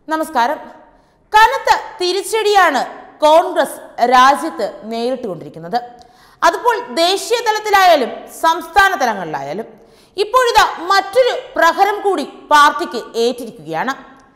നമസ്കാരം കനത്ത തിരിച്ചടിയാണ് കോൺഗ്രസ് രാജ്യത്ത് നേരിട്ടുകൊണ്ടിരിക്കുന്നത് അതിപ്പോൾ ദേശീയ തലത്തിലായാലും സംസ്ഥാന തലങ്ങളിലായാലും ഇപ്പോഴിതാ മറ്റൊരു പ്രഹരം കൂടി പാർട്ടിക്ക് ഏറ്റിരിക്കുകയാണ്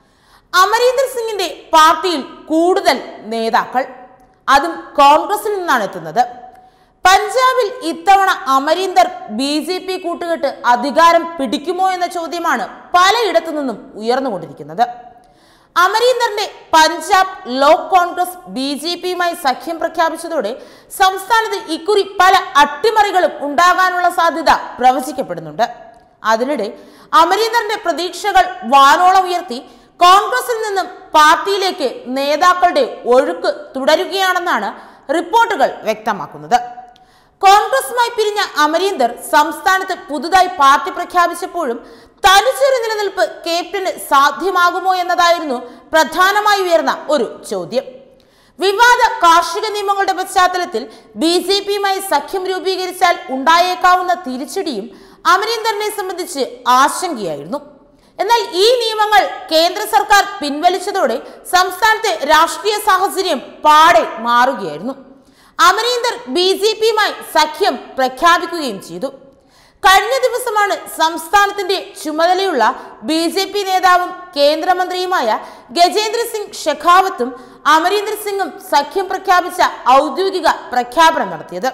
അമരീന്ദർ സിംഗിന്റെ പാർട്ടിയിൽ കൂടുതൽ നേതാക്കൾ അതും കോൺഗ്രസിൽ നിന്നാണ് എത്തുന്നത് പഞ്ചാബിൽ ഇത്തവണ അമരീന്ദർ ബി ജെ പി കൂട്ടുകെട്ട് അധികാരം പിടിക്കുമോ എന്ന ചോദ്യമാണ് പലയിടത്തു നിന്നും ഉയർന്നുകൊണ്ടിരിക്കുന്നത് അമരീന്ദറിന്റെ പഞ്ചാബ് ലോക് കോൺഗ്രസ് ബി ജെ പിയുമായി സഖ്യം പ്രഖ്യാപിച്ചതോടെ സംസ്ഥാനത്ത് ഇക്കുറി പല അട്ടിമറികളും ഉണ്ടാകാനുള്ള സാധ്യത പ്രവചിക്കപ്പെടുന്നുണ്ട് അതിനിടെ അമരീന്ദറിന്റെ പ്രതീക്ഷകൾ വാനോളം ഉയർത്തി കോൺഗ്രസിൽ നിന്നും പാർട്ടിയിലേക്ക് നേതാക്കളുടെ ഒഴുക്ക് തുടരുകയാണെന്നാണ് റിപ്പോർട്ടുകൾ വ്യക്തമാക്കുന്നത് കോൺഗ്രസുമായി പിരിഞ്ഞ അമരീന്ദർ സംസ്ഥാനത്ത് പുതുതായി പാർട്ടി പ്രഖ്യാപിച്ചപ്പോഴും തനിച്ചൊരു നിലനിൽപ്പ് ക്യാപ്റ്റന് സാധ്യമാകുമോ എന്നതായിരുന്നു പ്രധാനമായി ഉയർന്ന ഒരു ചോദ്യം വിവാദ കാർഷിക നിയമങ്ങളുടെ പശ്ചാത്തലത്തിൽ ബി ജെ പിയുമായി സഖ്യം രൂപീകരിച്ചാൽ ഉണ്ടായേക്കാവുന്ന തിരിച്ചടിയും അമരീന്ദറിനെ സംബന്ധിച്ച് ആശങ്കയായിരുന്നു എന്നാൽ ഈ നിയമങ്ങൾ കേന്ദ്ര സർക്കാർ പിൻവലിച്ചതോടെ സംസ്ഥാനത്തെ രാഷ്ട്രീയ സാഹചര്യം പാടെ മാറുകയായിരുന്നു അമരീന്ദർ ബി ജെ പിയുമായി സഖ്യം പ്രഖ്യാപിക്കുകയും ചെയ്തു കഴിഞ്ഞ ദിവസമാണ് സംസ്ഥാനത്തിന്റെ ചുമതലയുള്ള ബി ജെ പി നേതാവും കേന്ദ്രമന്ത്രിയുമായ ഗജേന്ദ്ര സിംഗ് ഷെഖാവത്തും അമരീന്ദർ സിംഗും സഖ്യം പ്രഖ്യാപിച്ച ഔദ്യോഗിക പ്രഖ്യാപനം നടത്തിയത്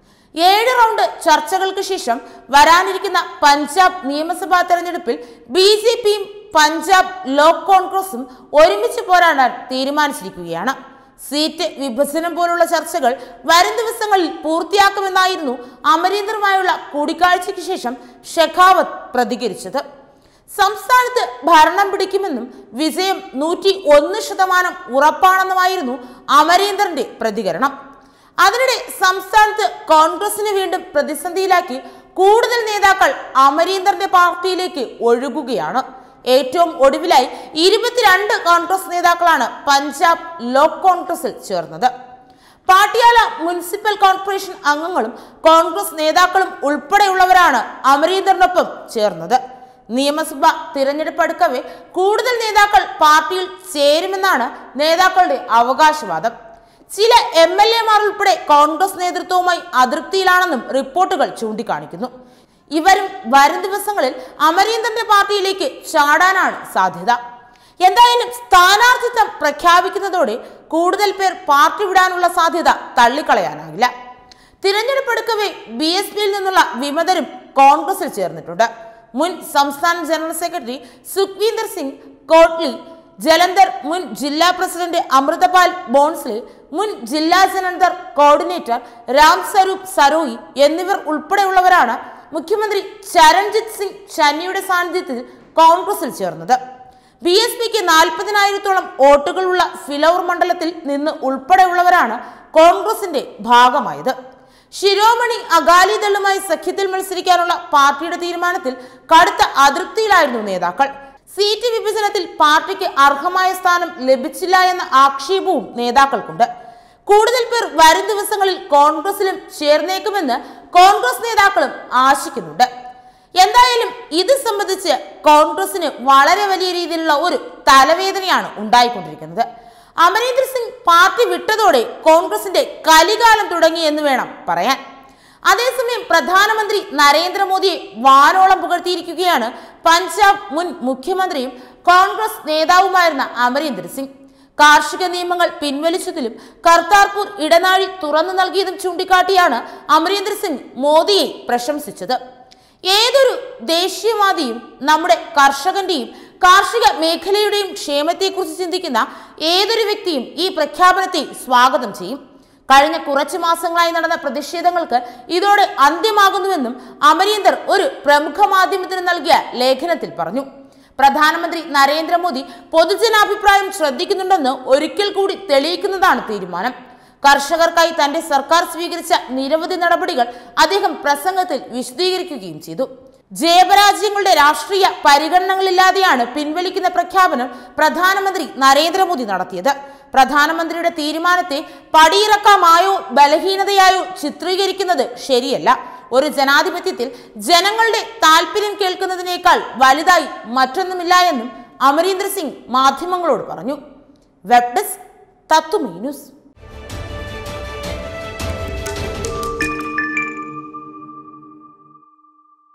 ഏഴ് റൗണ്ട് ചർച്ചകൾക്ക് ശേഷം വരാനിരിക്കുന്ന പഞ്ചാബ് നിയമസഭാ തെരഞ്ഞെടുപ്പിൽ ബി ജെ പിയും പഞ്ചാബ് ലോക് കോൺഗ്രസും ഒരുമിച്ച് പോരാടാൻ തീരുമാനിച്ചിരിക്കുകയാണ് സീറ്റ് വിഭജനം പോലുള്ള ചർച്ചകൾ വരും ദിവസങ്ങളിൽ പൂർത്തിയാക്കുമെന്നായിരുന്നു അമരീന്ദറുമായുള്ള കൂടിക്കാഴ്ചയ്ക്ക് ശേഷം ഷെഖാവത്ത് പ്രതികരിച്ചത് സംസ്ഥാനത്ത് ഭരണം പിടിക്കുമെന്നും വിജയം നൂറ്റി ഒന്ന് ശതമാനം ഉറപ്പാണെന്നുമായിരുന്നു അമരീന്ദറിന്റെ പ്രതികരണം അതിനിടെ സംസ്ഥാനത്ത് കോൺഗ്രസിനെ വീണ്ടും പ്രതിസന്ധിയിലാക്കി കൂടുതൽ നേതാക്കൾ അമരീന്ദറിന്റെ പാർട്ടിയിലേക്ക് ഒഴുകുകയാണ് ഏറ്റവും ഒടുവിലായി ഇരുപത്തിരണ്ട് കോൺഗ്രസ് നേതാക്കളാണ് പഞ്ചാബ് ലോക് കോൺഗ്രസിൽ ചേർന്നത് പാട്ടിയാല മുനിസിപ്പൽ കോർപ്പറേഷൻ അംഗങ്ങളും കോൺഗ്രസ് നേതാക്കളും ഉൾപ്പെടെയുള്ളവരാണ് അമരീന്ദറിനൊപ്പം ചേർന്നത് നിയമസഭ തിരഞ്ഞെടുപ്പ് അടുക്കവേ കൂടുതൽ നേതാക്കൾ പാർട്ടിയിൽ ചേരുമെന്നാണ് നേതാക്കളുടെ അവകാശവാദം ചില എം എൽ എമാർ ഉൾപ്പെടെ കോൺഗ്രസ് നേതൃത്വവുമായി അതൃപ്തിയിലാണെന്നും റിപ്പോർട്ടുകൾ ചൂണ്ടിക്കാണിക്കുന്നു ഇവരും വരും ദിവസങ്ങളിൽ അമരീന്ദറിന്റെ പാർട്ടിയിലേക്ക് ചാടാനാണ് സാധ്യത എന്തായാലും സ്ഥാനാർത്ഥിത്വം പ്രഖ്യാപിക്കുന്നതോടെ കൂടുതൽ പേർ പാർട്ടി വിടാനുള്ള സാധ്യത തള്ളിക്കളയാനാകില്ല തിരഞ്ഞെടുപ്പ് എടുക്കവേ ബി എസ് പിയിൽ നിന്നുള്ള വിമതരും കോൺഗ്രസിൽ ചേർന്നിട്ടുണ്ട് മുൻ സംസ്ഥാന ജനറൽ സെക്രട്ടറി സുഖ്വീന്ദർ സിംഗ് കോട്ട്ലി ജലന്ധർ മുൻ ജില്ലാ പ്രസിഡന്റ് അമൃതപാൽ ബോൺസ്ലെ മുൻ ജില്ലാ ജലന്ധർ കോർഡിനേറ്റർ രാം സ്വരൂപ് സരോയി എന്നിവർ ഉൾപ്പെടെയുള്ളവരാണ് മുഖ്യമന്ത്രി ചരൺജിത് സിംഗ് ചന്നിയുടെ സാന്നിധ്യത്തിൽ കോൺഗ്രസിൽ ചേർന്നത് ബി എസ് പിക്ക് നാൽപ്പതിനായിരത്തോളം വോട്ടുകളുള്ള ഫിലൗർ മണ്ഡലത്തിൽ നിന്ന് ഉൾപ്പെടെയുള്ളവരാണ് കോൺഗ്രസിന്റെ ഭാഗമായത് ശിരോമണി അകാലിദളുമായി സഖ്യത്തിൽ മത്സരിക്കാനുള്ള പാർട്ടിയുടെ തീരുമാനത്തിൽ കടുത്ത അതൃപ്തിയിലായിരുന്നു നേതാക്കൾ സീറ്റ് വിഭജനത്തിൽ പാർട്ടിക്ക് അർഹമായ സ്ഥാനം ലഭിച്ചില്ല എന്ന ആക്ഷേപവും നേതാക്കൾക്കുണ്ട് കൂടുതൽ പേർ വരും ദിവസങ്ങളിൽ കോൺഗ്രസിലും ചേർന്നേക്കുമെന്ന് കോൺഗ്രസ് നേതാക്കളും ആശിക്കുന്നുണ്ട് എന്തായാലും ഇത് സംബന്ധിച്ച് കോൺഗ്രസിന് വളരെ വലിയ രീതിയിലുള്ള ഒരു തലവേദനയാണ് ഉണ്ടായിക്കൊണ്ടിരിക്കുന്നത് അമരീന്ദർ സിംഗ് പാർട്ടി വിട്ടതോടെ കോൺഗ്രസിന്റെ കലികാലം തുടങ്ങി എന്ന് വേണം പറയാൻ അതേസമയം പ്രധാനമന്ത്രി നരേന്ദ്രമോദിയെ വാനോളം പുകഴ്ത്തിയിരിക്കുകയാണ് പഞ്ചാബ് മുൻ മുഖ്യമന്ത്രിയും കോൺഗ്രസ് നേതാവുമായിരുന്ന അമരീന്ദർ സിംഗ് കാർഷിക നിയമങ്ങൾ പിൻവലിച്ചതിലും കർത്താർപൂർ ഇടനാഴി തുറന്നു നൽകിയതും ചൂണ്ടിക്കാട്ടിയാണ് അമരീന്ദർ സിംഗ് മോദിയെ പ്രശംസിച്ചത് ഏതൊരു ദേശീയവാദിയും നമ്മുടെ കർഷകന്റെയും കാർഷിക മേഖലയുടെയും ക്ഷേമത്തെക്കുറിച്ച് ചിന്തിക്കുന്ന ഏതൊരു വ്യക്തിയും ഈ പ്രഖ്യാപനത്തെ സ്വാഗതം ചെയ്യും കഴിഞ്ഞ കുറച്ചു മാസങ്ങളായി നടന്ന പ്രതിഷേധങ്ങൾക്ക് ഇതോടെ അന്ത്യമാകുന്നുവെന്നും അമരീന്ദർ ഒരു പ്രമുഖ മാധ്യമത്തിന് നൽകിയ ലേഖനത്തിൽ പറഞ്ഞു പ്രധാനമന്ത്രി നരേന്ദ്രമോദി പൊതുജനാഭിപ്രായം ശ്രദ്ധിക്കുന്നുണ്ടെന്ന് ഒരിക്കൽ കൂടി തെളിയിക്കുന്നതാണ് തീരുമാനം കർഷകർക്കായി തന്റെ സർക്കാർ സ്വീകരിച്ച നിരവധി നടപടികൾ അദ്ദേഹം പ്രസംഗത്തിൽ വിശദീകരിക്കുകയും ചെയ്തു ജയപരാജയങ്ങളുടെ രാഷ്ട്രീയ പരിഗണനകളില്ലാതെയാണ് പിൻവലിക്കുന്ന പ്രഖ്യാപനം പ്രധാനമന്ത്രി നരേന്ദ്രമോദി നടത്തിയത് പ്രധാനമന്ത്രിയുടെ തീരുമാനത്തെ പടിയിറക്കാമായോ ബലഹീനതയായോ ചിത്രീകരിക്കുന്നത് ശരിയല്ല ഒരു ജനാധിപത്യത്തിൽ ജനങ്ങളുടെ താല്പര്യം കേൾക്കുന്നതിനേക്കാൾ വലുതായി മറ്റൊന്നുമില്ല എന്നും അമരീന്ദർ സിംഗ് മാധ്യമങ്ങളോട് പറഞ്ഞു വെബ് ഡെസ്ക് തത്വമീ ന്യൂസ്